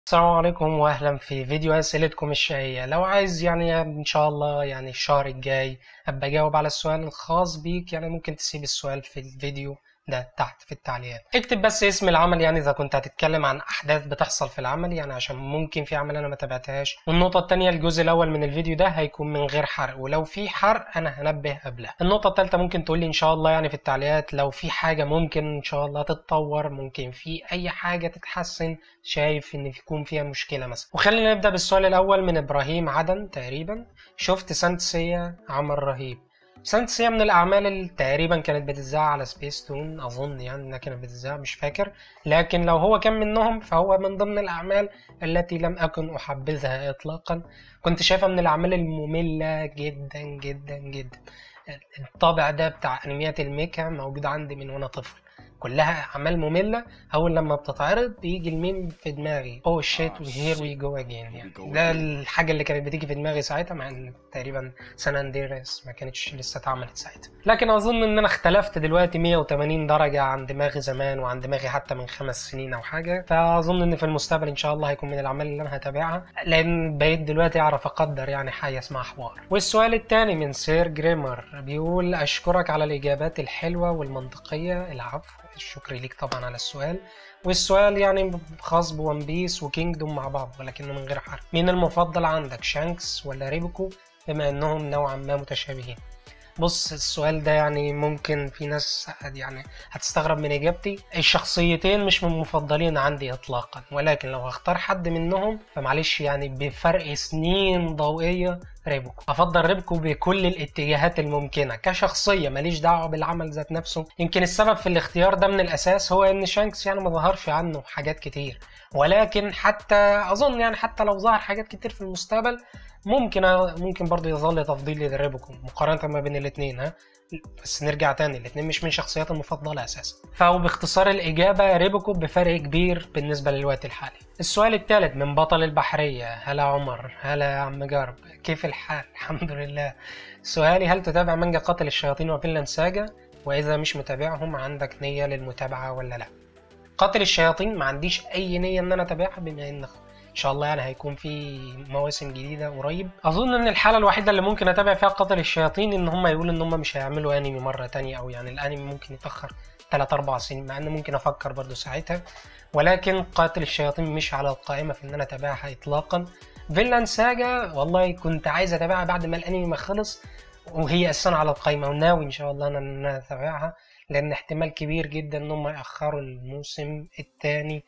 السلام عليكم واهلا في فيديو اسئلتكم الشهية لو عايز يعني ان شاء الله يعني الشهر الجاي ابقى اجاوب على السؤال الخاص بيك يعني ممكن تسيب السؤال في الفيديو ده تحت في التعليقات اكتب بس اسم العمل يعني اذا كنت هتتكلم عن احداث بتحصل في العمل يعني عشان ممكن في عمل انا ما تابعتهاش والنقطه الثانيه الجزء الاول من الفيديو ده هيكون من غير حرق ولو في حرق انا هنبه قبلها النقطه الثالثه ممكن تقول لي ان شاء الله يعني في التعليقات لو في حاجه ممكن ان شاء الله تتطور ممكن في اي حاجه تتحسن شايف ان يكون فيها مشكله مثلا وخلينا نبدا بالسؤال الاول من ابراهيم عدن تقريبا شفت سانتسيا عمل رهيب سانتسيا من الأعمال اللي تقريبا كانت بتتذاع على سبيس تون أظن يعني إنها كانت بتتذاع مش فاكر لكن لو هو كان منهم فهو من ضمن الأعمال التي لم أكن أحبذها إطلاقا كنت شايفها من الأعمال المملة جدا جدا جدا الطابع ده بتاع أنميات الميكا موجود عندي من وأنا طفل كلها اعمال ممله اول لما بتتعرض بيجي الميم في دماغي اوه شيت هير وي جو اجين يعني ده الحاجه اللي كانت بتيجي في دماغي ساعتها مع ان تقريبا سان اندريس ما كانتش لسه اتعملت ساعتها لكن اظن ان انا اختلفت دلوقتي 180 درجه عن دماغي زمان وعن دماغي حتى من خمس سنين او حاجه فاظن ان في المستقبل ان شاء الله هيكون من الاعمال اللي انا هتابعها لان بقيت دلوقتي اعرف اقدر يعني حاجه اسمها حوار والسؤال الثاني من سير جريمر بيقول اشكرك على الاجابات الحلوه والمنطقيه العفو الشكر ليك طبعا على السؤال والسؤال يعني خاص بون بيس وكينجدوم مع بعض ولكنه من غير حرف مين المفضل عندك شانكس ولا ريبكو بما انهم نوعا ما متشابهين بص السؤال ده يعني ممكن في ناس يعني هتستغرب من اجابتي الشخصيتين مش من المفضلين عندي اطلاقا ولكن لو هختار حد منهم فمعلش يعني بفرق سنين ضوئيه ريبكو افضل ريبكو بكل الاتجاهات الممكنه كشخصيه ماليش دعوه بالعمل ذات نفسه يمكن السبب في الاختيار ده من الاساس هو ان شانكس يعني ما ظهرش عنه حاجات كتير ولكن حتى اظن يعني حتى لو ظهر حاجات كتير في المستقبل ممكن ممكن برضه يظل تفضيلي لريبكو مقارنه ما بين الاثنين ها بس نرجع تاني الاثنين مش من شخصياتي المفضلة أساسا فهو باختصار الإجابة ريبكو بفرق كبير بالنسبة للوقت الحالي السؤال الثالث من بطل البحرية هلا عمر هلا يا عم جرب كيف الحال الحمد لله سؤالي هل تتابع مانجا قاتل الشياطين وفينلاند ساجا وإذا مش متابعهم عندك نية للمتابعة ولا لا قاتل الشياطين ما عنديش أي نية إن أنا أتابعها بما إن ان شاء الله يعني هيكون في مواسم جديده قريب اظن ان الحاله الوحيده اللي ممكن اتابع فيها قاتل الشياطين ان هم يقولوا ان هم مش هيعملوا انمي مره تانية او يعني الانمي ممكن يتاخر 3 4 سنين مع ان ممكن افكر برضو ساعتها ولكن قاتل الشياطين مش على القائمه في ان انا اتابعها اطلاقا فينلاند ساجا والله كنت عايز اتابعها بعد ما الانمي ما خلص وهي اساسا على القائمه وناوي ان شاء الله ان انا اتابعها لان احتمال كبير جدا ان هم ياخروا الموسم الثاني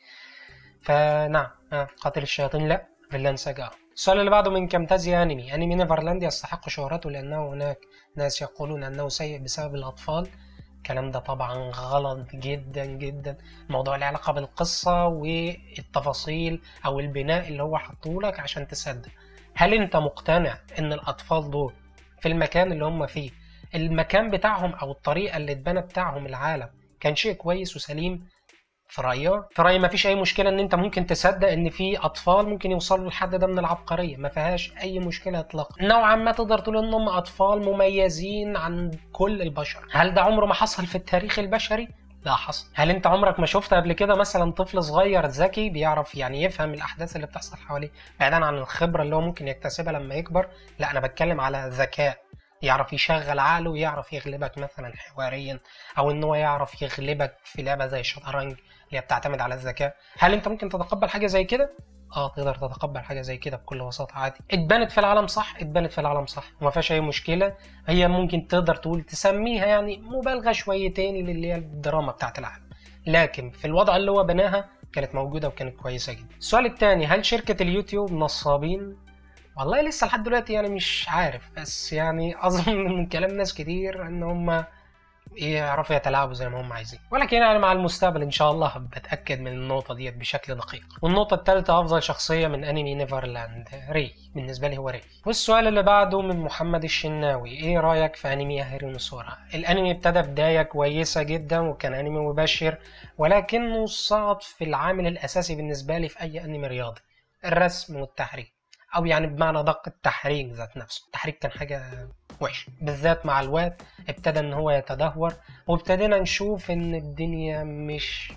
فنعم قاتل الشياطين لا فيلاند ساجا السؤال اللي بعده من كامتازيا انمي انمي نيفرلاند يستحق شهرته لانه هناك ناس يقولون انه سيء بسبب الاطفال الكلام ده طبعا غلط جدا جدا الموضوع له علاقه بالقصه والتفاصيل او البناء اللي هو حطولك عشان تصدق هل انت مقتنع ان الاطفال دول في المكان اللي هم فيه المكان بتاعهم او الطريقه اللي اتبنى بتاعهم العالم كان شيء كويس وسليم في رأيي في رأيي مفيش أي مشكلة إن أنت ممكن تصدق إن في أطفال ممكن يوصلوا للحد ده من العبقرية ما فيهاش أي مشكلة إطلاقا نوعا ما تقدر تقول إنهم أطفال مميزين عن كل البشر هل ده عمره ما حصل في التاريخ البشري؟ لا حصل هل انت عمرك ما شفت قبل كده مثلا طفل صغير ذكي بيعرف يعني يفهم الاحداث اللي بتحصل حواليه بعيدا عن الخبره اللي هو ممكن يكتسبها لما يكبر لا انا بتكلم على ذكاء يعرف يشغل عقله ويعرف يغلبك مثلا حواريا او ان هو يعرف يغلبك في لعبه زي الشطرنج اللي هي بتعتمد على الذكاء هل انت ممكن تتقبل حاجه زي كده اه تقدر تتقبل حاجه زي كده بكل بساطه عادي اتبنت في العالم صح اتبنت في العالم صح وما فيهاش اي مشكله هي ممكن تقدر تقول تسميها يعني مبالغه شويتين اللي هي الدراما بتاعت العالم لكن في الوضع اللي هو بناها كانت موجوده وكانت كويسه جدا السؤال الثاني هل شركه اليوتيوب نصابين والله لسه لحد دلوقتي يعني مش عارف بس يعني اظن من كلام ناس كتير ان هم يعرفوا يتلاعبوا زي ما هم عايزين ولكن يعني مع المستقبل ان شاء الله بتاكد من النقطه ديت بشكل دقيق والنقطه الثالثه افضل شخصيه من انمي نيفرلاند ري بالنسبه لي هو ري والسؤال اللي بعده من محمد الشناوي ايه رايك في انمي هيرو سورا الانمي ابتدى بدايه كويسه جدا وكان انمي مبشر ولكنه صعد في العامل الاساسي بالنسبه لي في اي انمي رياضي الرسم والتحريك او يعني بمعنى دق التحريك ذات نفسه التحريك كان حاجه وحشه بالذات مع الوقت ابتدى ان هو يتدهور وابتدينا نشوف ان الدنيا مش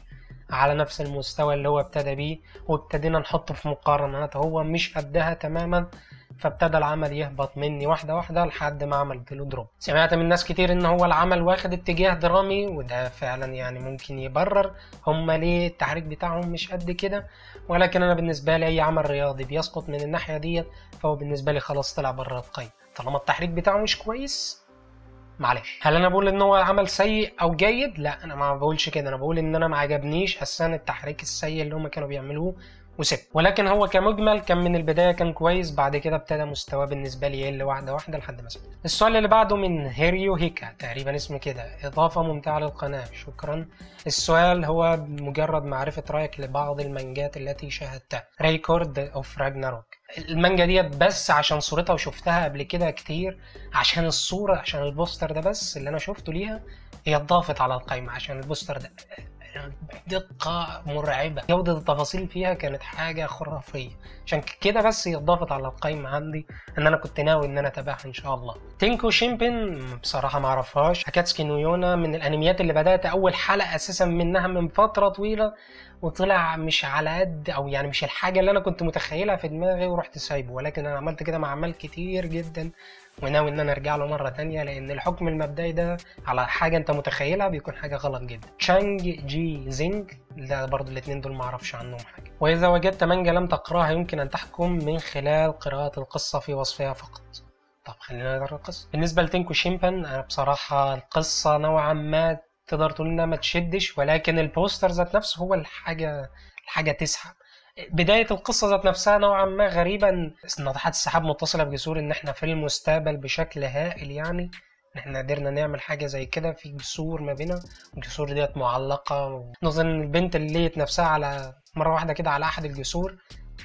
على نفس المستوى اللي هو ابتدى بيه وابتدينا نحطه في مقارنات هو مش قدها تماما فابتدى العمل يهبط مني واحدة واحدة لحد ما عملت له دروب سمعت من ناس كتير ان هو العمل واخد اتجاه درامي وده فعلا يعني ممكن يبرر هما ليه التحريك بتاعهم مش قد كده ولكن انا بالنسبة لي اي عمل رياضي بيسقط من الناحية ديت فهو بالنسبة لي خلاص طلع بره القايمة طالما التحريك بتاعه مش كويس معلش هل انا بقول ان هو عمل سيء او جيد لا انا ما بقولش كده انا بقول ان انا ما عجبنيش اساسا التحريك السيء اللي هم كانوا بيعملوه وسبت ولكن هو كمجمل كان من البدايه كان كويس بعد كده ابتدى مستواه بالنسبه لي يقل واحده واحده لحد ما سبت السؤال اللي بعده من هيريو هيكا تقريبا اسمه كده اضافه ممتعه للقناه شكرا السؤال هو مجرد معرفه رايك لبعض المانجات التي شاهدتها ريكورد اوف راجناروك المانجا ديت بس عشان صورتها وشفتها قبل كده كتير عشان الصورة عشان البوستر ده بس اللي انا شفته ليها هي اتضافت على القائمة عشان البوستر ده دقة مرعبة جودة التفاصيل فيها كانت حاجة خرافية عشان كده بس هي اتضافت على القائمة عندي ان انا كنت ناوي ان انا اتابعها ان شاء الله تينكو شيمبن بصراحة ما اعرفهاش اكاتسكي نويونا من الانميات اللي بدأت اول حلقة اساسا منها من فترة طويلة وطلع مش على قد او يعني مش الحاجه اللي انا كنت متخيلها في دماغي ورحت سايبه ولكن انا عملت كده مع اعمال كتير جدا وناوي ان انا ارجع له مره تانية لان الحكم المبدئي ده على حاجه انت متخيلها بيكون حاجه غلط جدا تشانج جي زينج ده برضو الاثنين دول معرفش عنهم حاجه واذا وجدت مانجا لم تقراها يمكن ان تحكم من خلال قراءه القصه في وصفها فقط طب خلينا نقرا القصه بالنسبه لتينكو شيمبان انا بصراحه القصه نوعا ما تقدر تقول انها ما تشدش ولكن البوستر ذات نفسه هو الحاجه الحاجه تسحب بداية القصة ذات نفسها نوعا ما غريبة ان ناطحات السحاب متصلة بجسور ان احنا في المستقبل بشكل هائل يعني ان احنا قدرنا نعمل حاجة زي كده في جسور ما بينا الجسور ديت معلقة نظن ان البنت اللي لقيت نفسها على مرة واحدة كده على احد الجسور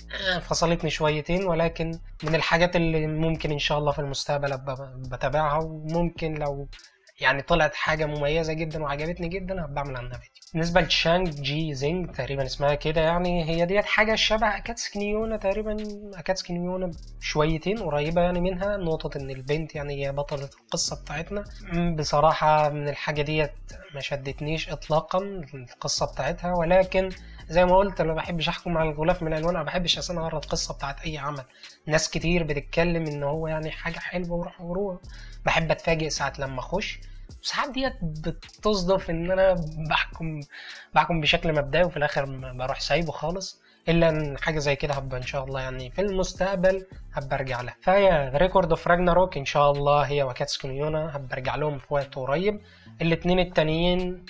فصلتني شويتين ولكن من الحاجات اللي ممكن ان شاء الله في المستقبل بتابعها وممكن لو يعني طلعت حاجه مميزه جدا وعجبتني جدا هبقى اعمل عنها فيديو بالنسبه لشانج جي زينج تقريبا اسمها كده يعني هي ديت حاجه شبه اكاتسكي نيونا تقريبا اكاتسكي نيونا شويتين قريبه يعني منها نقطه ان البنت يعني هي بطله القصه بتاعتنا بصراحه من الحاجه ديت ما شدتنيش اطلاقا القصه بتاعتها ولكن زي ما قلت انا ما بحبش احكم على الغلاف من الالوان انا ما بحبش اصلا اقرا القصه بتاعت اي عمل ناس كتير بتتكلم ان هو يعني حاجه حلوه وروح وروح بحب اتفاجئ ساعه لما اخش ساعات ديت بتصدف ان انا بحكم بحكم بشكل مبدئي وفي الاخر بروح سايبه خالص الا ان حاجه زي كده هبقى ان شاء الله يعني في المستقبل هبقى ارجع لها فهي ريكورد اوف راجناروك ان شاء الله هي وكاتسكي نيونا هبقى ارجع لهم في وقت قريب الاتنين التانيين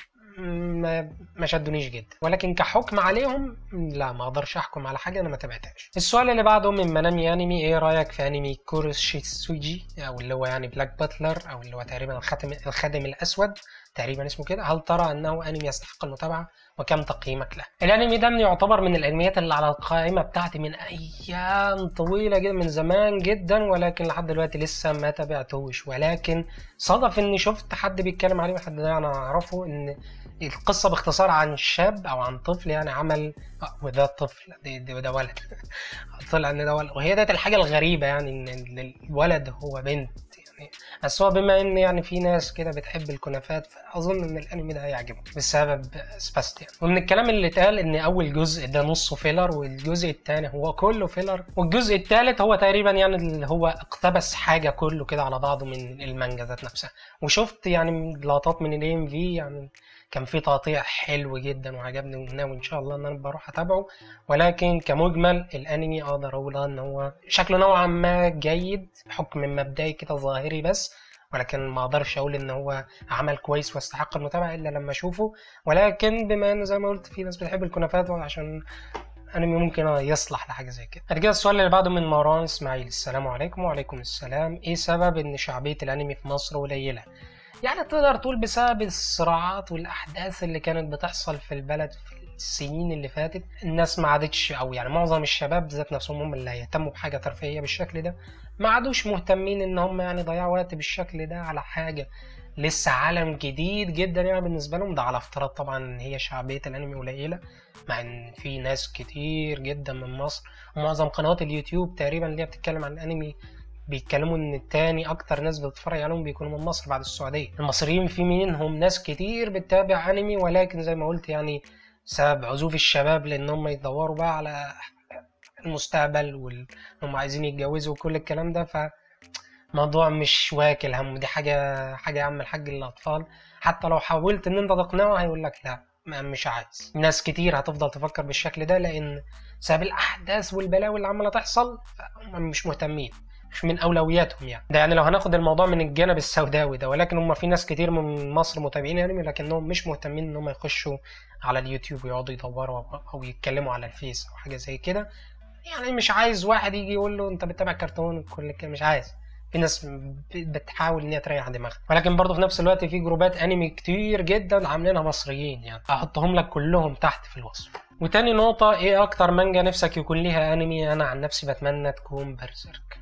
ما ما شدونيش جدا ولكن كحكم عليهم لا ما اقدرش احكم على حاجه انا ما تابعتهاش السؤال اللي بعده من منامي انمي ايه رايك في انمي كوروشيتسوجي او اللي هو يعني بلاك باتلر او اللي هو تقريبا الخاتم الخادم الاسود تقريبا اسمه كده هل ترى انه انمي يستحق المتابعه وكم تقييمك له الانمي ده يعتبر من الانميات اللي على القائمه بتاعتي من ايام طويله جدا من زمان جدا ولكن لحد دلوقتي لسه ما تابعتهوش ولكن صدف اني شفت حد بيتكلم عليه حد انا اعرفه ان القصه باختصار عن شاب او عن طفل يعني عمل وده طفل ده ولد طلع ان ده ولد وهي ديت الحاجه الغريبه يعني ان الولد هو بنت يعني بس هو بما ان يعني في ناس كده بتحب الكنافات فاظن ان الانمي ده هيعجبهم بسبب سباستيان ومن الكلام اللي اتقال ان اول جزء ده نصه فيلر والجزء الثاني هو كله فيلر والجزء الثالث هو تقريبا يعني اللي هو اقتبس حاجه كله كده على بعضه من المانجا ذات نفسها وشفت يعني لقطات من الاي ام في يعني كان في تقطيع حلو جدا وعجبني وناوي ان شاء الله ان انا بروح اتابعه ولكن كمجمل الانمي اقدر اقول ان هو شكله نوعا ما جيد بحكم مبدئي كده ظاهري بس ولكن ما اقدرش اقول ان هو عمل كويس واستحق المتابعه الا لما اشوفه ولكن بما ان زي ما قلت في ناس بتحب الكنافات عشان انمي ممكن يصلح لحاجه زي كده بعد كده السؤال اللي بعده من مروان اسماعيل السلام عليكم وعليكم السلام ايه سبب ان شعبيه الانمي في مصر قليله يعني تقدر تقول بسبب الصراعات والأحداث اللي كانت بتحصل في البلد في السنين اللي فاتت الناس ما عادتش أو يعني معظم الشباب ذات نفسهم هم اللي هيهتموا بحاجة ترفيهية بالشكل ده ما عادوش مهتمين إن هم يعني يضيعوا وقت بالشكل ده على حاجة لسه عالم جديد جدا يعني بالنسبة لهم ده على افتراض طبعا إن هي شعبية الأنمي قليلة مع إن في ناس كتير جدا من مصر ومعظم قنوات اليوتيوب تقريبا اللي هي بتتكلم عن الأنمي بيتكلموا ان التاني اكتر ناس بتتفرج عليهم بيكونوا من مصر بعد السعوديه المصريين في منهم ناس كتير بتتابع انمي ولكن زي ما قلت يعني بسبب عزوف الشباب لان هم يدوروا بقى على المستقبل وهم عايزين يتجوزوا وكل الكلام ده ف موضوع مش واكل هم دي حاجة حاجة يا عم الحاج للأطفال حتى لو حاولت إن أنت تقنعه هيقول لك لا ما مش عايز ناس كتير هتفضل تفكر بالشكل ده لأن بسبب الأحداث والبلاوي اللي عمالة تحصل فهم مش مهتمين مش من أولوياتهم يعني ده يعني لو هناخد الموضوع من الجانب السوداوي ده ولكن هم في ناس كتير من مصر متابعين يعني لكنهم مش مهتمين إن هم يخشوا على اليوتيوب ويقعدوا يدوروا أو يتكلموا على الفيس أو حاجة زي كده يعني مش عايز واحد يجي يقول له أنت بتتابع كرتون كل كده مش عايز في ناس بتحاول ان هي تريح دماغها ولكن برضه في نفس الوقت في جروبات انمي كتير جدا عاملينها مصريين يعني هحطهم لك كلهم تحت في الوصف وتاني نقطة ايه اكتر مانجا نفسك يكون ليها انمي انا عن نفسي بتمنى تكون برزيرك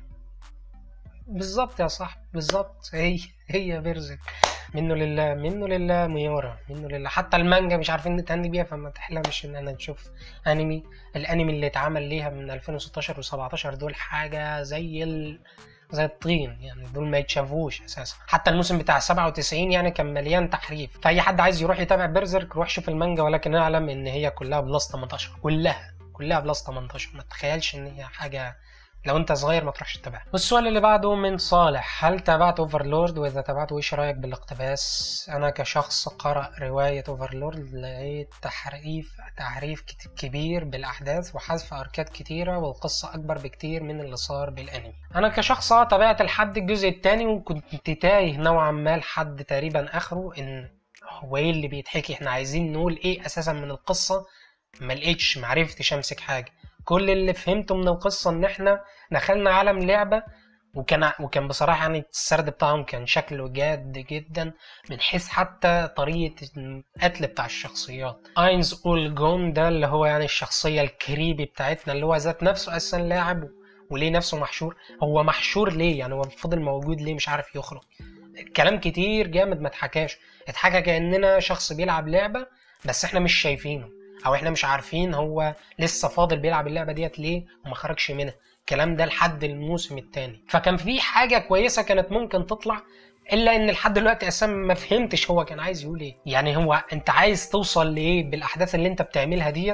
بالظبط يا صاحبي بالظبط هي هي بيرزيرك منه لله منه لله ميورا منه لله حتى المانجا مش عارفين نتهني بيها فما تحلمش ان انا نشوف انمي الانمي اللي اتعمل ليها من 2016 و17 دول حاجة زي ال... زي الطين يعني دول ما يتشافوش اساسا حتى الموسم بتاع 97 يعني كان مليان تحريف فاي حد عايز يروح يتابع بيرزيرك روح شوف المانجا ولكن اعلم ان هي كلها بلس 18 كلها كلها بلس 18 ما تتخيلش ان هي حاجه لو انت صغير ما تروحش تتابعها والسؤال اللي بعده من صالح هل تابعت اوفرلورد واذا تابعته ايش رايك بالاقتباس انا كشخص قرأ رواية اوفرلورد لقيت تحريف تحريف كبير بالاحداث وحذف اركات كتيرة والقصة اكبر بكتير من اللي صار بالانمي انا كشخص اه تابعت لحد الجزء الثاني وكنت تايه نوعا ما لحد تقريبا اخره ان هو ايه اللي بيتحكي احنا عايزين نقول ايه اساسا من القصة ما لقيتش معرفتش امسك حاجة كل اللي فهمته من القصة إن إحنا دخلنا عالم لعبة وكان وكان بصراحة يعني السرد بتاعهم كان شكله جاد جدا من حيث حتى طريقة القتل بتاع الشخصيات اينز اول جون ده اللي هو يعني الشخصية الكريبي بتاعتنا اللي هو ذات نفسه أساسا لاعب وليه نفسه محشور هو محشور ليه يعني هو فضل موجود ليه مش عارف يخرج كلام كتير جامد ما اتحكاش اتحكى كأننا شخص بيلعب لعبة بس احنا مش شايفينه او احنا مش عارفين هو لسه فاضل بيلعب اللعبه ديت ليه وما خرجش منها الكلام ده لحد الموسم الثاني فكان في حاجه كويسه كانت ممكن تطلع الا ان لحد دلوقتي اساسا ما فهمتش هو كان عايز يقول ايه يعني هو انت عايز توصل لايه بالاحداث اللي انت بتعملها ديت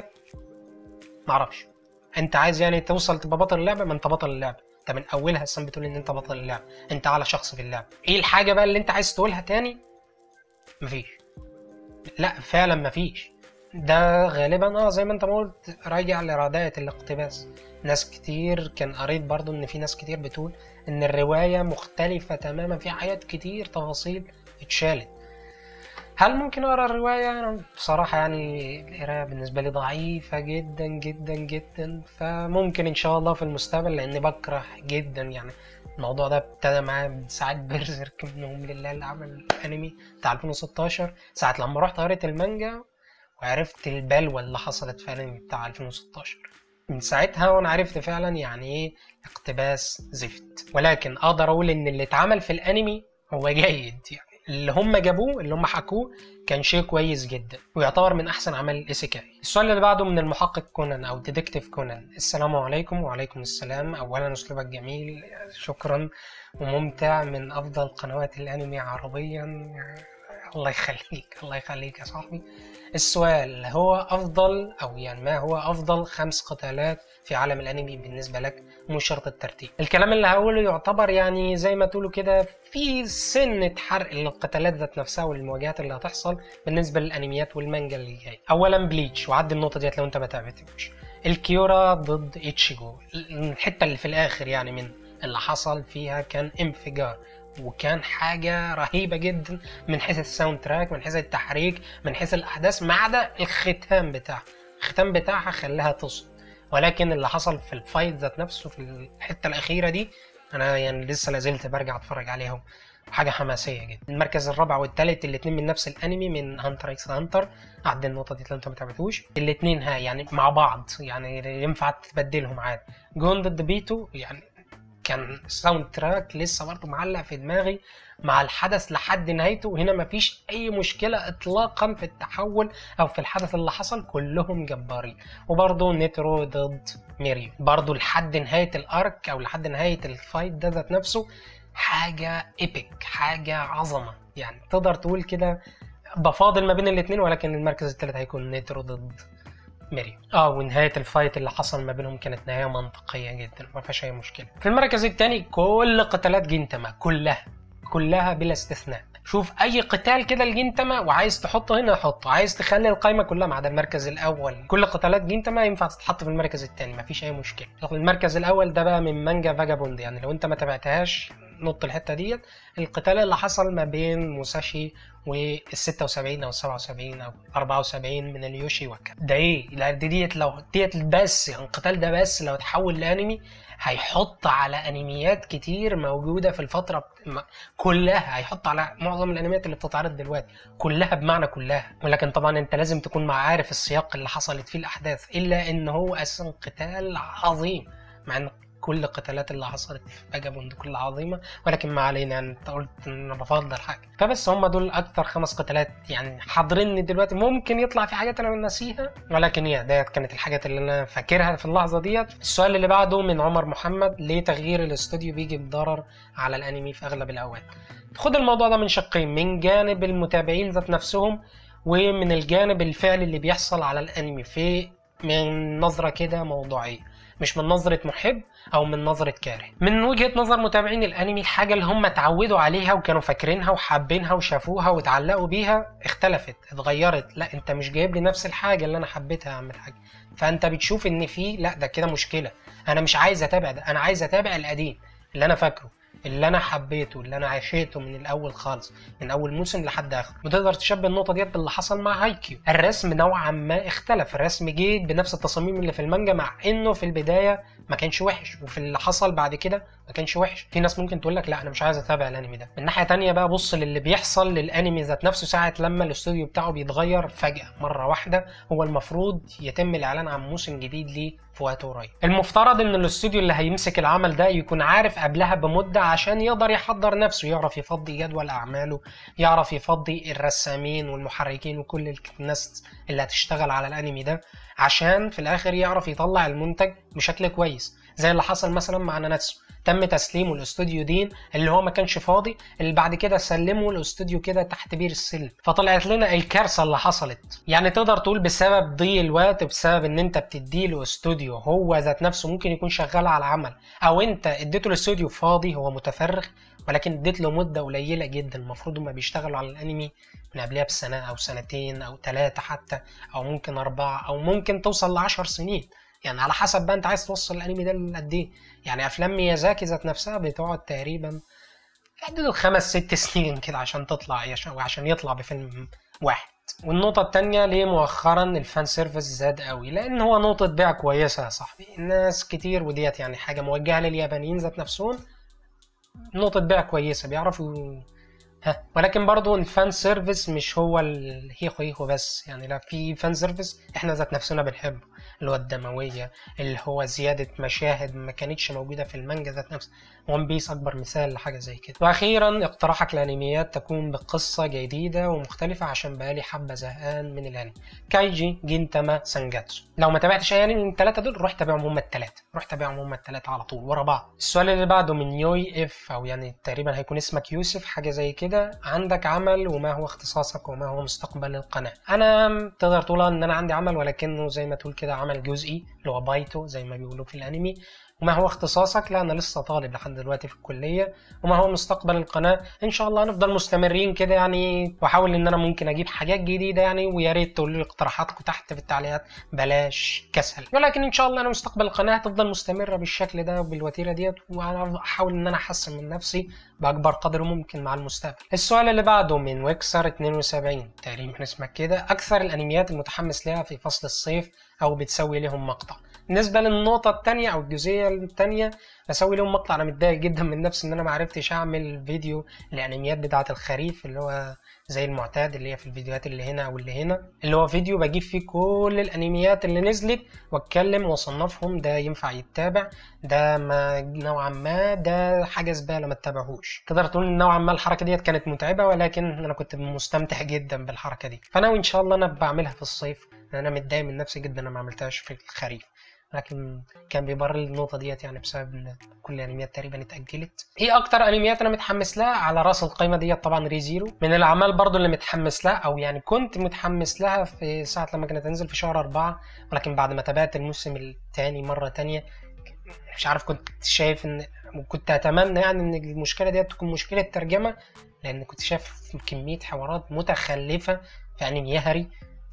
معرفش انت عايز يعني توصل تبقى بطل اللعبه ما انت بطل اللعبه انت من اولها اساسا بتقول ان انت بطل اللعبه انت اعلى شخص في اللعبه ايه الحاجه بقى اللي انت عايز تقولها تاني مفيش لا فعلا مفيش ده غالبا اه زي ما انت ما قلت راجع لرداءة الاقتباس ناس كتير كان قريت برضو ان في ناس كتير بتقول ان الرواية مختلفة تماما في حاجات كتير تفاصيل اتشالت هل ممكن اقرا الرواية؟ أنا بصراحة يعني القراية بالنسبة لي ضعيفة جدا جدا جدا فممكن ان شاء الله في المستقبل لاني بكره جدا يعني الموضوع ده ابتدى معايا من ساعة بيرزيرك منهم لله اللي عمل الانمي بتاع 2016 ساعة لما رحت قريت المانجا وعرفت البلوى اللي حصلت في الانمي بتاع 2016 من ساعتها وانا عرفت فعلا يعني ايه اقتباس زفت ولكن اقدر اقول ان اللي اتعمل في الانمي هو جيد يعني اللي هم جابوه اللي هم حكوه كان شيء كويس جدا ويعتبر من احسن اعمال الايسيكاي السؤال اللي بعده من المحقق كونان او ديتكتيف كونان السلام عليكم وعليكم السلام اولا اسلوبك جميل شكرا وممتع من افضل قنوات الانمي عربيا الله يخليك الله يخليك يا صاحبي السؤال هو أفضل أو يعني ما هو أفضل خمس قتالات في عالم الأنمي بالنسبة لك مش شرط الترتيب الكلام اللي هقوله يعتبر يعني زي ما تقولوا كده في سنة حرق للقتالات ذات نفسها والمواجهات اللي هتحصل بالنسبة للأنميات والمانجا اللي جاي أولا بليتش وعدي النقطة ديت لو أنت ما تابعتوش الكيورا ضد إيتشيجو الحتة اللي في الآخر يعني من اللي حصل فيها كان انفجار وكان حاجة رهيبة جدا من حيث الساوند تراك من حيث التحريك من حيث الأحداث ما عدا الختام بتاعها الختام بتاعها خلاها تصل ولكن اللي حصل في الفايت ذات نفسه في الحتة الأخيرة دي أنا يعني لسه لازلت برجع أتفرج عليهم حاجة حماسية جدا المركز الرابع والثالث الاتنين من نفس الانمي من هانتر اكس هانتر عد النقطة دي لو انت ما تابعتوش الاتنين ها يعني مع بعض يعني ينفع تبدلهم عادي جون ضد بيتو يعني كان ساوند تراك لسه برضه معلق في دماغي مع الحدث لحد نهايته وهنا مفيش اي مشكله اطلاقا في التحول او في الحدث اللي حصل كلهم جبارين وبرضه نيترو ضد ميريو برضه لحد نهايه الارك او لحد نهايه الفايت ده ذات نفسه حاجه ايبك حاجه عظمه يعني تقدر تقول كده بفاضل ما بين الاثنين ولكن المركز الثالث هيكون نيترو ضد ميريو اه ونهايه الفايت اللي حصل ما بينهم كانت نهايه منطقيه جدا ما فيهاش اي مشكله في المركز الثاني كل قتالات جنتما كلها كلها بلا استثناء شوف اي قتال كده لجنتما وعايز تحطه هنا حطه عايز تخلي القائمه كلها ما عدا المركز الاول كل قتالات جنتما ينفع تتحط في المركز الثاني مفيش اي مشكله المركز الاول ده بقى من مانجا فاجابوند يعني لو انت ما تابعتهاش نط الحته ديت القتال اللي حصل ما بين موساشي وال 76 او 77 او 74 من اليوشي وكا ده ايه لا دي ديت لو ديت بس يعني القتال ده بس لو اتحول لانمي هيحط على انميات كتير موجوده في الفتره م- كلها هيحط على معظم الانميات اللي بتتعرض دلوقتي كلها بمعنى كلها ولكن طبعا انت لازم تكون مع عارف السياق اللي حصلت فيه الاحداث الا ان هو اصلا قتال عظيم مع ان كل القتالات اللي حصلت في فاجابوند كلها عظيمه ولكن ما علينا يعني انت قلت ان انا بفضل حاجه فبس هم دول اكتر خمس قتالات يعني حاضريني دلوقتي ممكن يطلع في حاجات انا ناسيها ولكن هي ديت كانت الحاجات اللي انا فاكرها في اللحظه ديت السؤال اللي بعده من عمر محمد ليه تغيير الاستوديو بيجي بضرر على الانمي في اغلب الاوقات خد الموضوع ده من شقين من جانب المتابعين ذات نفسهم ومن الجانب الفعلي اللي بيحصل على الانمي في من نظره كده موضوعيه مش من نظره محب او من نظره كاره من وجهه نظر متابعين الانمي الحاجه اللي هم اتعودوا عليها وكانوا فاكرينها وحابينها وشافوها واتعلقوا بيها اختلفت اتغيرت لا انت مش جايب لي نفس الحاجه اللي انا حبيتها يا عم الحاج فانت بتشوف ان في لا ده كده مشكله انا مش عايز اتابع ده انا عايز اتابع القديم اللي انا فاكره اللي انا حبيته اللي انا عشيته من الاول خالص من اول موسم لحد اخره وتقدر تشبه النقطه ديت باللي حصل مع هايكيو الرسم نوعا ما اختلف الرسم جه بنفس التصاميم اللي في المانجا مع انه في البدايه ما كانش وحش وفي اللي حصل بعد كده ما كانش وحش في ناس ممكن تقول لك لا انا مش عايز اتابع الانمي ده من ناحيه تانية بقى بص للي بيحصل للانمي ذات نفسه ساعه لما الاستوديو بتاعه بيتغير فجاه مره واحده هو المفروض يتم الاعلان عن موسم جديد ليه في وقت قريب المفترض ان الاستوديو اللي هيمسك العمل ده يكون عارف قبلها بمده عشان يقدر يحضر نفسه يعرف يفضي جدول اعماله يعرف يفضي الرسامين والمحركين وكل الناس اللي هتشتغل على الانمي ده عشان في الاخر يعرف يطلع المنتج بشكل كويس زي اللي حصل مثلا مع ناناتسو تم تسليمه الاستوديو دين اللي هو ما كانش فاضي اللي بعد كده سلمه الاستوديو كده تحت بير السلم فطلعت لنا الكارثه اللي حصلت يعني تقدر تقول بسبب ضيق الوقت بسبب ان انت بتديله استوديو هو ذات نفسه ممكن يكون شغال على العمل او انت اديته الاستوديو فاضي هو متفرغ ولكن اديت له مده قليله جدا المفروض هما بيشتغلوا على الانمي من قبلها بسنه او سنتين او ثلاثه حتى او ممكن اربعه او ممكن توصل لعشر سنين يعني على حسب بقى انت عايز توصل الانمي ده لقد ايه يعني افلام ميازاكي ذات نفسها بتقعد تقريبا في حدود الخمس ست سنين كده عشان تطلع وعشان يطلع بفيلم واحد والنقطة التانية ليه مؤخرا الفان سيرفيس زاد قوي لأن هو نقطة بيع كويسة يا صاحبي الناس كتير وديت يعني حاجة موجهة لليابانيين ذات نفسهم نقطة بيع كويسة بيعرفوا ها ولكن برضو الفان سيرفيس مش هو الهيخو هيخو بس يعني لا في فان سيرفيس احنا ذات نفسنا بنحبه اللي هو الدموية اللي هو زيادة مشاهد ما كانتش موجودة في المانجا ذات نفسها ون بيس أكبر مثال لحاجة زي كده وأخيرا اقتراحك لأنميات تكون بقصة جديدة ومختلفة عشان بقالي حبة زهقان من الأنمي كايجي جينتاما سانجاتسو لو ما تابعتش أي أنمي من التلاتة دول روح تابعهم هما التلاتة روح تابعهم هما التلاتة على طول ورا بعض السؤال اللي بعده من يوي اف أو يعني تقريبا هيكون اسمك يوسف حاجة زي كده عندك عمل وما هو اختصاصك وما هو مستقبل القناة أنا تقدر تقول إن أنا عندي عمل ولكنه زي ما تقول كده عمل جزئي اللي هو بايتو زي ما بيقولوا في الانمي وما هو اختصاصك لا انا لسه طالب لحد دلوقتي في الكليه وما هو مستقبل القناه ان شاء الله هنفضل مستمرين كده يعني واحاول ان انا ممكن اجيب حاجات جديده يعني ويا ريت تقولوا لي اقتراحاتكم تحت في التعليقات بلاش كسل ولكن ان شاء الله انا مستقبل القناه هتفضل مستمره بالشكل ده وبالوتيره ديت وانا احاول ان انا احسن من نفسي باكبر قدر ممكن مع المستقبل السؤال اللي بعده من ويكسر 72 تقريبا اسمك كده اكثر الانميات المتحمس لها في فصل الصيف او بتسوي لهم مقطع بالنسبه للنقطه الثانيه او الجزئيه الثانيه بسوي لهم مقطع انا متضايق جدا من نفسي ان انا ما عرفتش اعمل فيديو الانميات بتاعه الخريف اللي هو زي المعتاد اللي هي في الفيديوهات اللي هنا واللي هنا اللي هو فيديو بجيب فيه كل الانميات اللي نزلت واتكلم واصنفهم ده ينفع يتابع ده ما نوعا ما ده حاجه زباله ما تتابعهوش تقدر تقول نوعا ما الحركه ديت كانت متعبه ولكن انا كنت مستمتع جدا بالحركه دي فانا وان شاء الله انا بعملها في الصيف انا متضايق من نفسي جدا انا ما عملتهاش في الخريف لكن كان بيبرر لي النقطة ديت يعني بسبب إن كل الأنميات تقريبا اتأجلت إيه أكتر أنميات أنا متحمس لها على رأس القائمة ديت طبعا ريزيرو من الأعمال برضو اللي متحمس لها أو يعني كنت متحمس لها في ساعة لما كانت تنزل في شهر أربعة ولكن بعد ما تابعت الموسم الثاني مرة تانية مش عارف كنت شايف إن كنت أتمنى يعني إن المشكلة ديت تكون مشكلة ترجمة لأن كنت شايف كمية حوارات متخلفة في أنمي يهري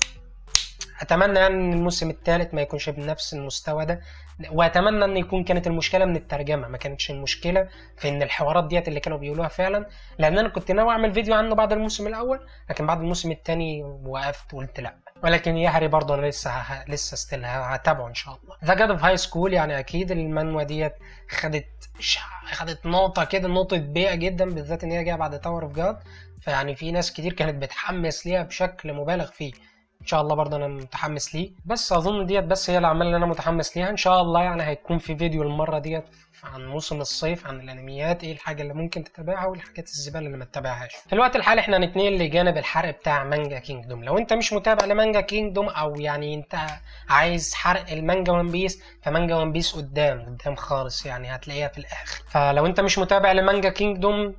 اتمنى يعني ان الموسم الثالث ما يكونش بنفس المستوى ده واتمنى ان يكون كانت المشكله من الترجمه ما كانتش المشكله في ان الحوارات ديت اللي كانوا بيقولوها فعلا لان انا كنت ناوي اعمل فيديو عنه بعد الموسم الاول لكن بعد الموسم الثاني وقفت وقلت لا ولكن يهري برضه انا لسه ه... لسه ستيل هتابعه ان شاء الله ذا جاد اوف هاي سكول يعني اكيد المانوا ديت خدت ش... خدت نقطه كده نقطه بيع جدا بالذات ان هي جايه بعد تاور اوف جاد فيعني في ناس كتير كانت بتحمس ليها بشكل مبالغ فيه ان شاء الله برضه انا متحمس ليه بس اظن ديت بس هي الاعمال اللي انا متحمس ليها ان شاء الله يعني هيكون في فيديو المره ديت عن موسم الصيف عن الانميات ايه الحاجه اللي ممكن تتابعها والحاجات الزباله اللي ما تتابعهاش في الوقت الحالي احنا هنتنقل لجانب الحرق بتاع مانجا كينجدوم لو انت مش متابع لمانجا كينجدوم او يعني انت عايز حرق المانجا ون بيس فمانجا ون بيس قدام قدام خالص يعني هتلاقيها في الاخر فلو انت مش متابع لمانجا كينجدوم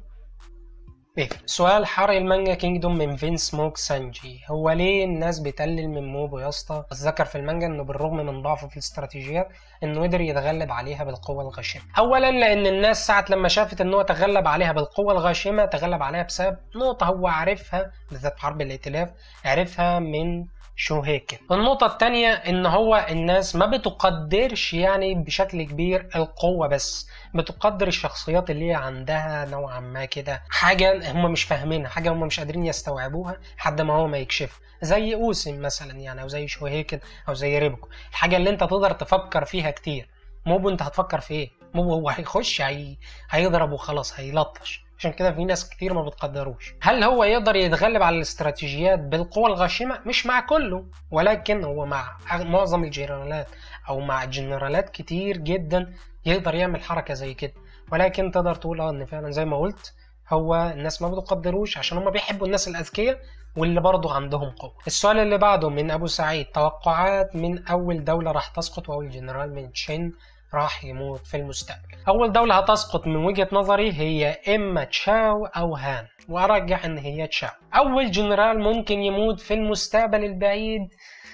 إيه؟ سؤال حرق المانجا كينجدوم من فينس موك سانجي هو ليه الناس بتقلل من موبو يا اسطى اتذكر في المانجا انه بالرغم من ضعفه في الاستراتيجيات انه قدر يتغلب عليها بالقوه الغاشمه اولا لان الناس ساعه لما شافت ان هو تغلب عليها بالقوه الغاشمه تغلب عليها بسبب نقطه هو عارفها بالذات في حرب الائتلاف عرفها من شوهيكن النقطة التانية ان هو الناس ما بتقدرش يعني بشكل كبير القوة بس بتقدر الشخصيات اللي هي عندها نوعا ما كده حاجة هم مش فاهمينها حاجة هم مش قادرين يستوعبوها لحد ما هو ما يكشف زي اوسم مثلا يعني او زي شوهيكن او زي ريبكو الحاجة اللي انت تقدر تفكر فيها كتير موبو انت هتفكر في ايه موبو هو هيخش هي... هيضرب وخلاص هيلطش عشان كده في ناس كتير ما بتقدروش هل هو يقدر يتغلب على الاستراتيجيات بالقوة الغاشمة مش مع كله ولكن هو مع معظم الجنرالات او مع جنرالات كتير جدا يقدر يعمل حركة زي كده ولكن تقدر تقول اه ان فعلا زي ما قلت هو الناس ما بتقدروش عشان هم بيحبوا الناس الاذكياء واللي برضه عندهم قوة السؤال اللي بعده من ابو سعيد توقعات من اول دولة راح تسقط واول جنرال من تشين راح يموت في المستقبل أول دولة هتسقط من وجهة نظري هي إما تشاو أو هان وأرجح إن هي تشاو أول جنرال ممكن يموت في المستقبل البعيد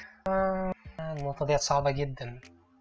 آه النقطة دي صعبة جدا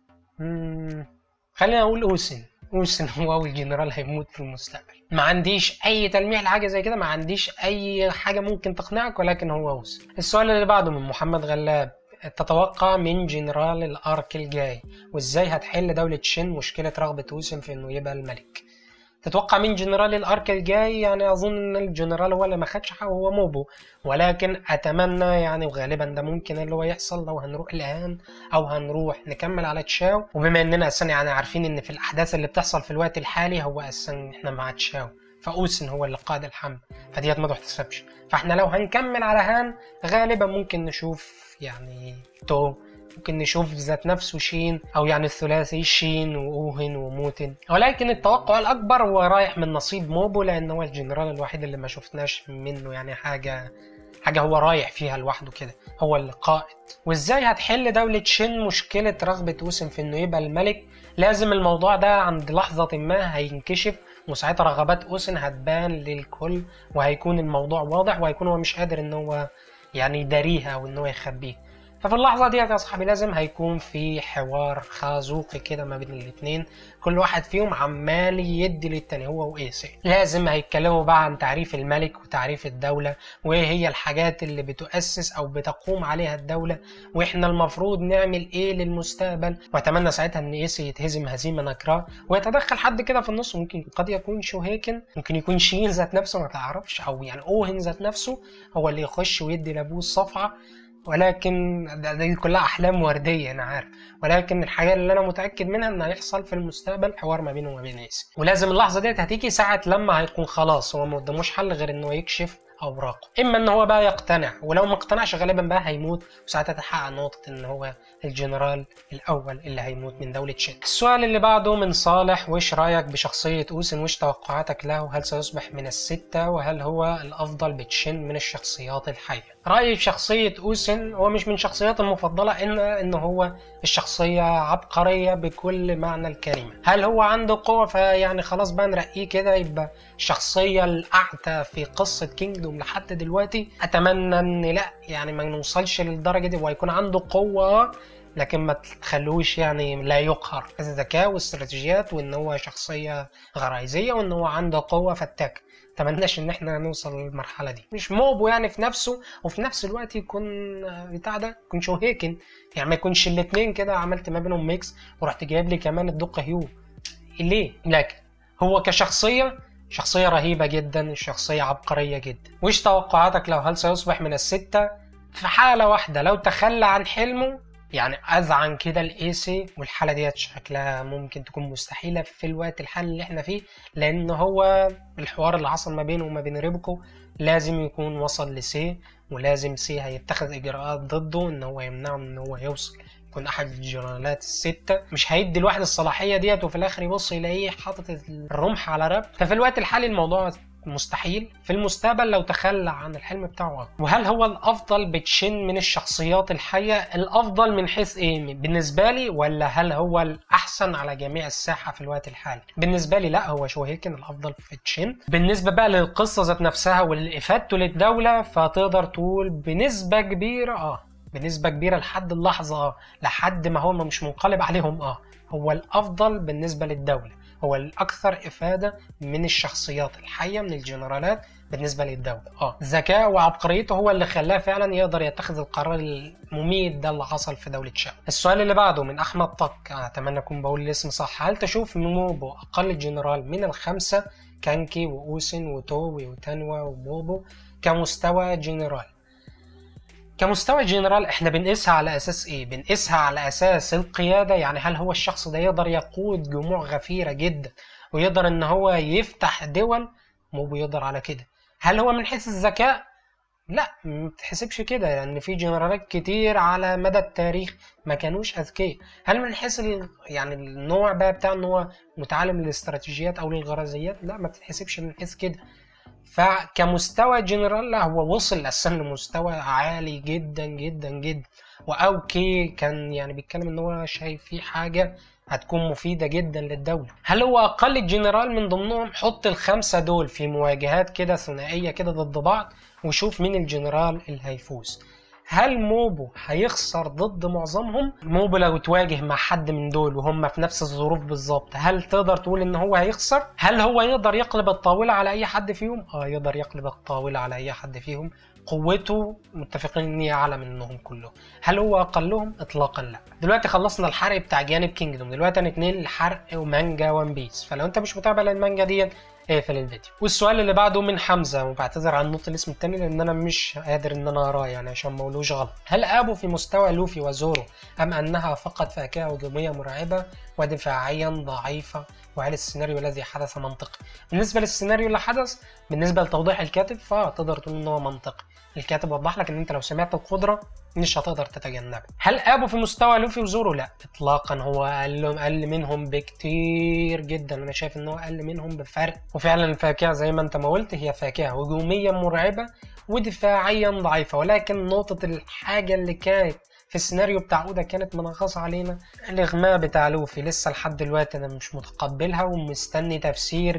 مم. خلينا أقول أوسن أوسن هو أول جنرال هيموت في المستقبل ما عنديش أي تلميح لحاجة زي كده ما عنديش أي حاجة ممكن تقنعك ولكن هو أوسن السؤال اللي بعده من محمد غلاب تتوقع من جنرال الارك الجاي وازاي هتحل دولة شين مشكلة رغبة اوسم في انه يبقى الملك تتوقع من جنرال الارك الجاي يعني اظن ان الجنرال هو اللي ما خدش حقه هو موبو ولكن اتمنى يعني وغالبا ده ممكن اللي هو يحصل لو هنروح لهان او هنروح نكمل على تشاو وبما اننا اساسا يعني عارفين ان في الاحداث اللي بتحصل في الوقت الحالي هو اساسا احنا مع تشاو فاوسن هو اللي قاد الحمل فديت ما تحتسبش فاحنا لو هنكمل على هان غالبا ممكن نشوف يعني تو ممكن نشوف ذات نفسه شين او يعني الثلاثي شين واوهن وموتن ولكن التوقع الاكبر هو رايح من نصيب موبو لان هو الجنرال الوحيد اللي ما شفناش منه يعني حاجه حاجه هو رايح فيها لوحده كده هو القائد وازاي هتحل دولة شين مشكلة رغبة اوسم في انه يبقى الملك لازم الموضوع ده عند لحظة ما هينكشف وساعتها رغبات اوسن هتبان للكل وهيكون الموضوع واضح وهيكون هو مش قادر ان هو يعني يداريها او ان هو يخبيها ففي اللحظة دي يا صاحبي لازم هيكون في حوار خازوقي كده ما بين الاتنين كل واحد فيهم عمال يدي للتاني هو وايسي لازم هيتكلموا بقى عن تعريف الملك وتعريف الدولة وايه هي الحاجات اللي بتؤسس او بتقوم عليها الدولة واحنا المفروض نعمل ايه للمستقبل واتمنى ساعتها ان ايسي يتهزم هزيمة نكراء ويتدخل حد كده في النص ممكن قد يكون شوهيكن ممكن يكون شين ذات نفسه ما تعرفش او يعني اوهن ذات نفسه هو اللي يخش ويدي لابوه الصفعة ولكن دي كلها احلام ورديه انا عارف ولكن الحاجه اللي انا متاكد منها ان هيحصل في المستقبل حوار ما بينه وما بين ايسي ولازم اللحظه ديت هتيجي ساعه لما هيكون خلاص هو ما قداموش حل غير انه يكشف اوراقه اما ان هو بقى يقتنع ولو ما اقتنعش غالبا بقى هيموت وساعتها تحقق نقطه ان هو الجنرال الاول اللي هيموت من دوله شين السؤال اللي بعده من صالح وش رايك بشخصيه اوسن وش توقعاتك له هل سيصبح من السته وهل هو الافضل بتشين من الشخصيات الحيه رأيي في شخصية أوسن هو مش من شخصياتي المفضلة إن إن هو الشخصية عبقرية بكل معنى الكلمة هل هو عنده قوة فيعني خلاص بقى نرقيه كده يبقى الشخصية الأعتى في قصة كينجدوم لحد دلوقتي أتمنى إن لأ يعني ما نوصلش للدرجة دي ويكون عنده قوة لكن ما تخلوش يعني لا يقهر الذكاء واستراتيجيات وان هو شخصيه غرائزيه وان هو عنده قوه فتاكه اتمناش ان احنا نوصل للمرحله دي مش موبو يعني في نفسه وفي نفس الوقت يكون بتاع ده يكون شوهيكن يعني ما يكونش الاتنين كده عملت ما بينهم ميكس ورحت جايب لي كمان الدق هيو ليه لكن هو كشخصيه شخصيه رهيبه جدا شخصيه عبقريه جدا وش توقعاتك لو هل سيصبح من السته في حاله واحده لو تخلى عن حلمه يعني اذعن كده الايسي والحاله ديت شكلها ممكن تكون مستحيله في الوقت الحالي اللي احنا فيه لان هو الحوار اللي حصل ما بينه وما بين ريبكو لازم يكون وصل لسي ولازم سي هيتخذ اجراءات ضده ان هو يمنعه ان هو يوصل يكون احد الجنرالات الستة مش هيدي الواحد الصلاحية ديت وفي الاخر يبص يلاقيه حاطط الرمح على رب ففي الوقت الحالي الموضوع مستحيل في المستقبل لو تخلى عن الحلم بتاعه وهل هو الافضل بتشن من الشخصيات الحيه الافضل من حيث ايه بالنسبه لي ولا هل هو الاحسن على جميع الساحه في الوقت الحالي بالنسبه لي لا هو شوهيكن الافضل في تشين بالنسبه بقى للقصه ذات نفسها والافادته للدوله فتقدر تقول بنسبه كبيره اه بنسبه كبيره لحد اللحظه اه لحد ما هو مش منقلب عليهم اه هو الافضل بالنسبه للدوله هو الأكثر إفادة من الشخصيات الحية من الجنرالات بالنسبة للدولة اه ذكاء وعبقريته هو اللي خلاه فعلا يقدر يتخذ القرار المميت ده اللي حصل في دولة شام السؤال اللي بعده من أحمد طك أتمنى أكون بقول الاسم صح هل تشوف موبو أقل جنرال من الخمسة كانكي وأوسن وتوي وتنوى وموبو كمستوى جنرال كمستوى جنرال احنا بنقيسها على اساس ايه بنقيسها على اساس القياده يعني هل هو الشخص ده يقدر يقود جموع غفيره جدا ويقدر ان هو يفتح دول مو بيقدر على كده هل هو من حيث الذكاء لا ما بتحسبش كده لان يعني في جنرالات كتير على مدى التاريخ ما كانوش اذكياء هل من حيث ال... يعني النوع بقى بتاع ان هو متعلم للاستراتيجيات او للغرزيات لا ما بتتحسبش من حيث كده فكمستوى جنرال لا هو وصل اساسا لمستوى عالي جدا جدا جدا واوكي كان يعني بيتكلم ان هو شايف في حاجه هتكون مفيده جدا للدوله هل هو اقل جنرال من ضمنهم حط الخمسه دول في مواجهات كده ثنائيه كده ضد بعض وشوف مين الجنرال اللي هيفوز هل موبو هيخسر ضد معظمهم موبو لو تواجه مع حد من دول وهم في نفس الظروف بالظبط هل تقدر تقول ان هو هيخسر هل هو يقدر يقلب الطاوله على اي حد فيهم اه يقدر يقلب الطاوله على اي حد فيهم قوته متفقين ان هي اعلى منهم كلهم هل هو اقلهم اطلاقا لا دلوقتي خلصنا الحرق بتاع جانب كينجدوم دلوقتي هنتنقل لحرق ومانجا وان بيس فلو انت مش متابع للمانجا دي اقفل الفيديو والسؤال اللي بعده من حمزه وبعتذر عن نطق الاسم التاني لان انا مش قادر ان انا اقراه يعني عشان ما اقولوش غلط هل ابو في مستوى لوفي وزورو ام انها فقط فاكهه هجوميه مرعبه ودفاعيا ضعيفه وهل السيناريو الذي حدث منطقي بالنسبه للسيناريو اللي حدث بالنسبه لتوضيح الكاتب فتقدر تقول ان هو منطقي الكاتب وضح لك ان انت لو سمعت القدره مش هتقدر تتجنبها هل ابو في مستوى لوفي وزورو لا اطلاقا هو اقل اقل منهم بكتير جدا انا شايف ان هو اقل منهم بفرق وفعلا الفاكهه زي ما انت ما قلت هي فاكهه هجوميا مرعبه ودفاعيا ضعيفه ولكن نقطه الحاجه اللي كانت في السيناريو بتاع اودا كانت منغصة علينا الاغماء بتاع لوفي لسه لحد دلوقتي انا مش متقبلها ومستني تفسير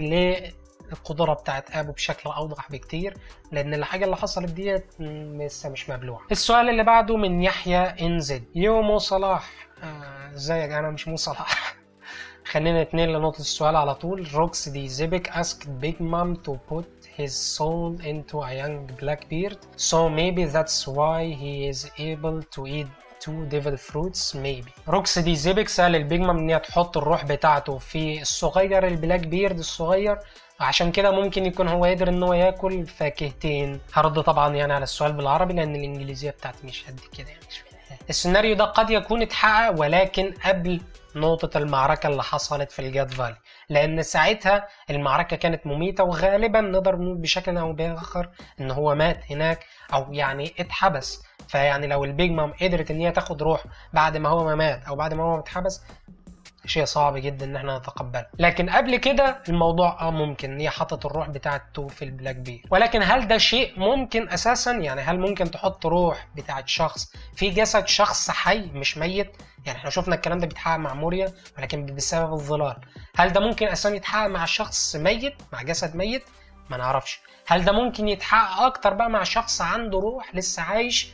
للقدرة بتاعت ابو بشكل اوضح بكتير لان الحاجة اللي حصلت ديت لسه مش مبلوعة السؤال اللي بعده من يحيى انزد يو مو صلاح ازيك آه انا مش مو صلاح خلينا نتنقل لنقطة السؤال على طول روكس دي زيبك asked Big Mom to put his soul into a young blackbeard so maybe that's why he is able to eat two devil fruits maybe روكس دي زيبك سأل البيج مام ان هي تحط الروح بتاعته في الصغير البلاك بيرد الصغير عشان كده ممكن يكون هو قادر ان هو ياكل فاكهتين هرد طبعا يعني على السؤال بالعربي لان الانجليزيه بتاعتي مش قد كده يعني السيناريو ده قد يكون اتحقق ولكن قبل نقطة المعركة اللي حصلت في الجاد فالي لأن ساعتها المعركة كانت مميتة وغالبا نقدر نقول بشكل أو بآخر إن هو مات هناك أو يعني اتحبس فيعني لو البيج مام قدرت إن هي تاخد روح بعد ما هو ما مات أو بعد ما هو اتحبس شيء صعب جدا ان احنا نتقبله لكن قبل كده الموضوع اه ممكن هي حطت الروح بتاعته في البلاك بير ولكن هل ده شيء ممكن اساسا يعني هل ممكن تحط روح بتاعت شخص في جسد شخص حي مش ميت يعني احنا شفنا الكلام ده بيتحقق مع موريا ولكن بسبب الظلال هل ده ممكن اساسا يتحقق مع شخص ميت مع جسد ميت ما نعرفش هل ده ممكن يتحقق اكتر بقى مع شخص عنده روح لسه عايش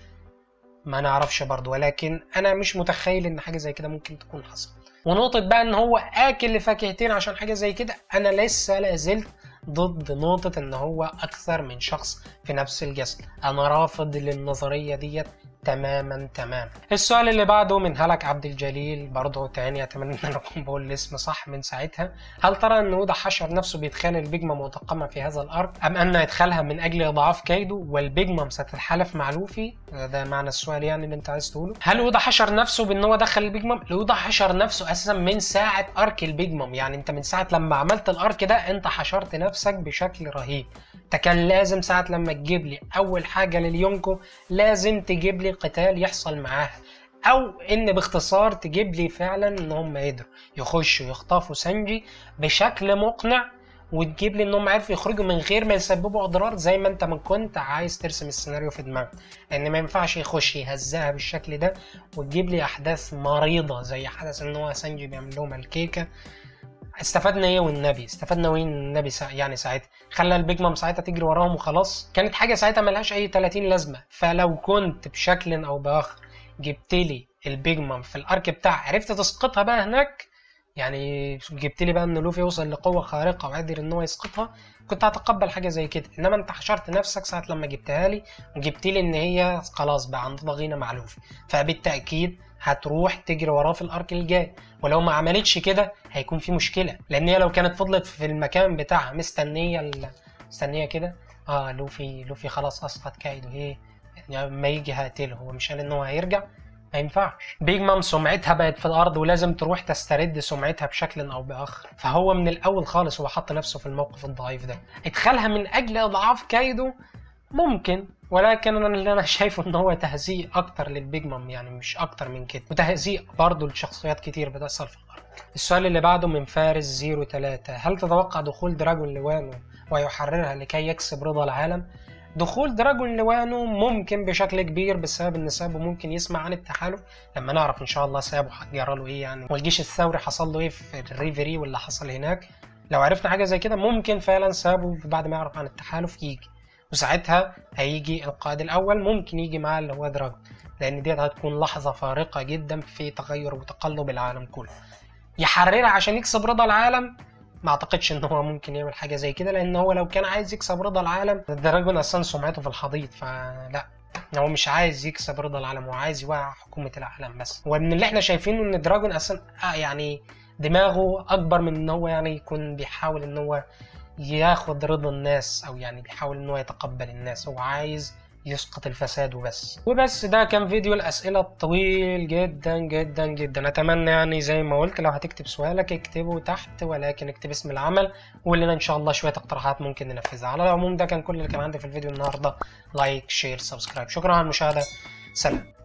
ما نعرفش برضه ولكن انا مش متخيل ان حاجه زي كده ممكن تكون حصلت ونقطة بقى ان هو اكل لفاكهتين عشان حاجة زي كده انا لسه لازلت ضد نقطة ان هو اكثر من شخص في نفس الجسد انا رافض للنظرية ديت تماما تماما السؤال اللي بعده من هلك عبد الجليل برضه تاني اتمنى ان انا اكون بقول الاسم صح من ساعتها هل ترى ان اودا حشر نفسه بيدخل البيجما متقمة في هذا الارك ام ان يدخلها من اجل اضعاف كيده والبيجمم ستتحالف مع لوفي ده معنى السؤال يعني اللي انت عايز تقوله هل اودا حشر نفسه بان هو دخل البيجمم اودا حشر نفسه اساسا من ساعة ارك البيجمم يعني انت من ساعة لما عملت الارك ده انت حشرت نفسك بشكل رهيب انت كان لازم ساعة لما تجيب لي اول حاجة لليونكو لازم تجيب لي قتال يحصل معاها او ان باختصار تجيب لي فعلا ان هم قدروا يخشوا يخطفوا سانجي بشكل مقنع وتجيب لي انهم عرفوا يخرجوا من غير ما يسببوا اضرار زي ما انت من كنت عايز ترسم السيناريو في دماغك لان ما ينفعش يخش يهزها بالشكل ده وتجيب لي احداث مريضه زي حدث ان هو سانجي بيعمل لهم الكيكه استفدنا ايه والنبي استفدنا ايه النبي سا... يعني ساعتها خلى البيج مام ساعتها تجري وراهم وخلاص كانت حاجه ساعتها ملهاش اي 30 لازمه فلو كنت بشكل او باخر جبت لي البيج مام في الارك بتاعها عرفت تسقطها بقى هناك يعني جبت لي بقى ان لوفي يوصل لقوه خارقه وقادر ان هو يسقطها كنت هتقبل حاجه زي كده انما انت حشرت نفسك ساعه لما جبتها لي وجبت لي ان هي خلاص بقى عندنا ضغينه مع لوفي فبالتاكيد هتروح تجري وراه في الارك الجاي ولو ما عملتش كده هيكون في مشكله لان هي لو كانت فضلت في المكان بتاعها مستنيه ال... مستنيه كده اه لوفي لوفي خلاص اسقط كايدو ايه يعني ما يجي هقتله هو مش قال ان هو هيرجع ما ينفعش بيج مام سمعتها بقت في الارض ولازم تروح تسترد سمعتها بشكل او باخر فهو من الاول خالص هو حط نفسه في الموقف الضعيف ده ادخلها من اجل اضعاف كايدو ممكن ولكن انا اللي انا شايفه ان هو تهزيء اكتر للبيج مام يعني مش اكتر من كده وتهزيء برضه لشخصيات كتير بتحصل في الارض السؤال اللي بعده من فارس 03 هل تتوقع دخول دراجون لوانو ويحررها لكي يكسب رضا العالم دخول دراجون لوانو ممكن بشكل كبير بسبب ان سابو ممكن يسمع عن التحالف لما نعرف ان شاء الله سابو هتجرى له ايه يعني والجيش الثوري حصل له ايه في الريفري واللي حصل هناك لو عرفنا حاجه زي كده ممكن فعلا سابو بعد ما يعرف عن التحالف يجي وساعتها هيجي القائد الاول ممكن يجي معاه اللي هو دراجون لان ديت هتكون لحظه فارقه جدا في تغير وتقلب العالم كله يحررها عشان يكسب رضا العالم ما اعتقدش ان هو ممكن يعمل حاجه زي كده لان هو لو كان عايز يكسب رضا العالم الدراجون اصلا سمعته في الحضيض فلا هو مش عايز يكسب رضا العالم هو عايز يوقع حكومه العالم بس ومن اللي احنا شايفينه ان دراجون اصلا آه يعني دماغه اكبر من ان هو يعني يكون بيحاول ان هو ياخد رضا الناس او يعني بيحاول ان هو يتقبل الناس هو عايز يسقط الفساد وبس وبس ده كان فيديو الأسئلة الطويل جدا جدا جدا أتمنى يعني زي ما قلت لو هتكتب سؤالك اكتبه تحت ولكن اكتب اسم العمل وقول لنا إن شاء الله شوية اقتراحات ممكن ننفذها على العموم ده كان كل اللي كان عندي في الفيديو النهاردة لايك شير سبسكرايب شكرا على المشاهدة سلام